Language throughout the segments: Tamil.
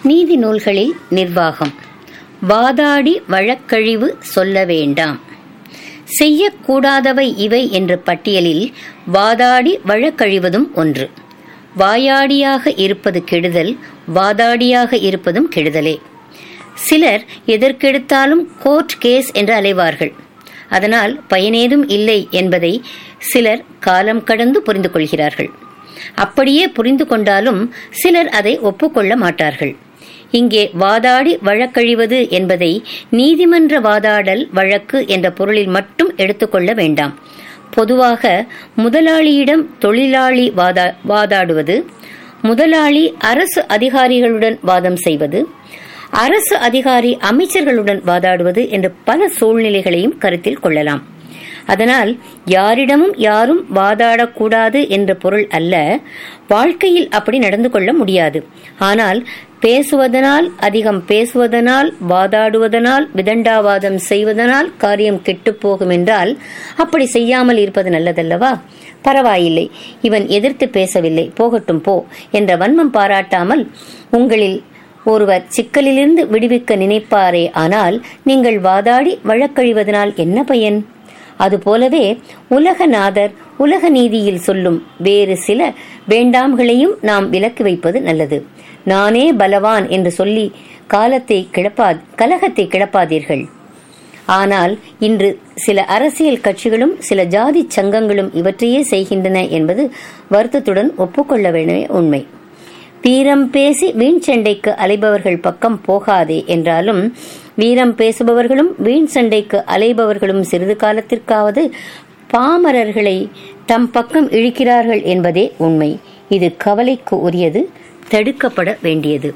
நீதி நூல்களில் நிர்வாகம் வாதாடி வழக்கழிவு சொல்ல வேண்டாம் செய்யக்கூடாதவை இவை என்ற பட்டியலில் வாதாடி வழக்கழிவதும் ஒன்று வாயாடியாக இருப்பது கெடுதல் வாதாடியாக இருப்பதும் கெடுதலே சிலர் எதற்கெடுத்தாலும் கோர்ட் கேஸ் என்று அலைவார்கள் அதனால் பயனேதும் இல்லை என்பதை சிலர் காலம் கடந்து புரிந்து கொள்கிறார்கள் அப்படியே புரிந்து கொண்டாலும் சிலர் அதை ஒப்புக்கொள்ள மாட்டார்கள் இங்கே வாதாடி வழக்கழிவது என்பதை நீதிமன்ற வாதாடல் வழக்கு என்ற பொருளில் மட்டும் எடுத்துக்கொள்ள வேண்டாம் பொதுவாக முதலாளியிடம் தொழிலாளி வாதா வாதாடுவது முதலாளி அரசு அதிகாரிகளுடன் வாதம் செய்வது அரசு அதிகாரி அமைச்சர்களுடன் வாதாடுவது என்ற பல சூழ்நிலைகளையும் கருத்தில் கொள்ளலாம் அதனால் யாரிடமும் யாரும் வாதாடக்கூடாது என்ற பொருள் அல்ல வாழ்க்கையில் அப்படி நடந்து கொள்ள முடியாது ஆனால் பேசுவதனால் அதிகம் பேசுவதனால் வாதாடுவதனால் விதண்டாவாதம் செய்வதனால் காரியம் கெட்டுப்போகும் என்றால் அப்படி செய்யாமல் இருப்பது நல்லதல்லவா பரவாயில்லை இவன் எதிர்த்து பேசவில்லை போகட்டும் போ என்ற வன்மம் பாராட்டாமல் உங்களில் ஒருவர் சிக்கலிலிருந்து விடுவிக்க நினைப்பாரே ஆனால் நீங்கள் வாதாடி வழக்கழிவதனால் என்ன பயன் அதுபோலவே உலகநாதர் உலக நீதியில் சொல்லும் வேறு சில வேண்டாம்களையும் நாம் விலக்கி வைப்பது நல்லது நானே பலவான் என்று சொல்லி காலத்தை கிளப்பா கலகத்தை கிளப்பாதீர்கள் ஆனால் இன்று சில அரசியல் கட்சிகளும் சில ஜாதி சங்கங்களும் இவற்றையே செய்கின்றன என்பது வருத்தத்துடன் ஒப்புக்கொள்ள வேண்டிய உண்மை வீரம் பேசி வீண் சண்டைக்கு அலைபவர்கள் பக்கம் போகாதே என்றாலும் வீரம் பேசுபவர்களும் வீண் சண்டைக்கு அலைபவர்களும் சிறிது காலத்திற்காவது பாமரர்களை தம் பக்கம் இழுக்கிறார்கள் என்பதே உண்மை இது கவலைக்கு உரியது தடுக்கப்பட வேண்டியது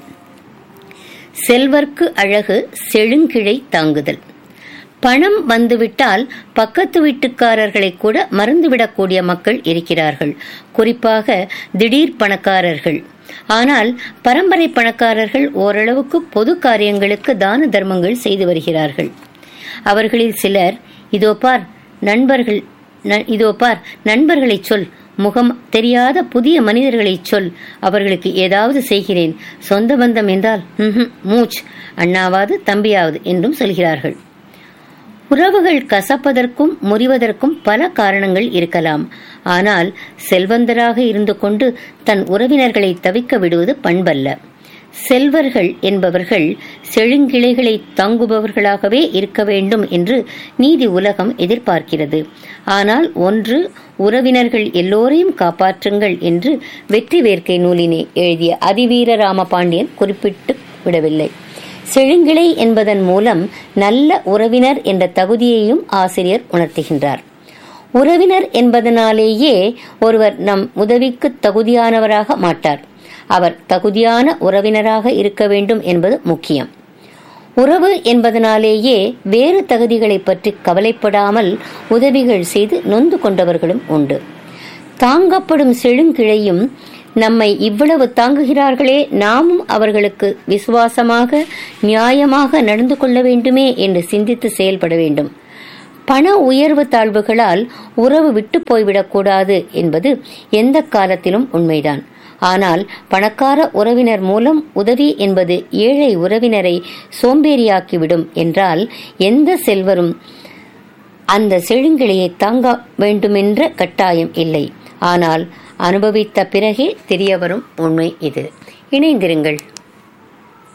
செல்வர்க்கு அழகு செழுங்கிழை தாங்குதல் பணம் வந்துவிட்டால் பக்கத்து வீட்டுக்காரர்களை கூட மறந்துவிடக்கூடிய மக்கள் இருக்கிறார்கள் குறிப்பாக திடீர் பணக்காரர்கள் ஆனால் பரம்பரை பணக்காரர்கள் ஓரளவுக்கு பொது காரியங்களுக்கு தான தர்மங்கள் செய்து வருகிறார்கள் அவர்களில் சிலர் இதோ பார் நண்பர்கள் இதோ பார் நண்பர்களை சொல் முகம் தெரியாத புதிய மனிதர்களை சொல் அவர்களுக்கு ஏதாவது செய்கிறேன் சொந்த பந்தம் என்றால் மூச் அண்ணாவது தம்பியாவது என்றும் சொல்கிறார்கள் உறவுகள் கசப்பதற்கும் முறிவதற்கும் பல காரணங்கள் இருக்கலாம் ஆனால் செல்வந்தராக இருந்து கொண்டு தன் உறவினர்களை தவிக்க விடுவது பண்பல்ல செல்வர்கள் என்பவர்கள் செழுங்கிளைகளை தாங்குபவர்களாகவே இருக்க வேண்டும் என்று நீதி உலகம் எதிர்பார்க்கிறது ஆனால் ஒன்று உறவினர்கள் எல்லோரையும் காப்பாற்றுங்கள் என்று வெற்றி வேர்க்கை நூலினை எழுதிய அதிவீர ராமபாண்டியன் குறிப்பிட்டு விடவில்லை செழுங்கிளை என்பதன் மூலம் நல்ல உறவினர் என்ற தகுதியையும் ஆசிரியர் உணர்த்துகின்றார் உறவினர் என்பதனாலேயே ஒருவர் நம் உதவிக்கு தகுதியானவராக மாட்டார் அவர் தகுதியான உறவினராக இருக்க வேண்டும் என்பது முக்கியம் உறவு என்பதனாலேயே வேறு தகுதிகளை பற்றி கவலைப்படாமல் உதவிகள் செய்து நொந்து கொண்டவர்களும் உண்டு தாங்கப்படும் செழுங்கிழையும் நம்மை இவ்வளவு தாங்குகிறார்களே நாமும் அவர்களுக்கு விசுவாசமாக நியாயமாக நடந்து கொள்ள வேண்டுமே என்று சிந்தித்து செயல்பட வேண்டும் பண உயர்வு தாழ்வுகளால் உறவு விட்டு போய்விடக்கூடாது என்பது எந்த காலத்திலும் உண்மைதான் ஆனால் பணக்கார உறவினர் மூலம் உதவி என்பது ஏழை உறவினரை சோம்பேறியாக்கிவிடும் என்றால் எந்த செல்வரும் அந்த செழுங்கிளையை தாங்க வேண்டுமென்ற கட்டாயம் இல்லை ஆனால் அனுபவித்த பிறகே தெரியவரும் உண்மை இது இணைந்திருங்கள்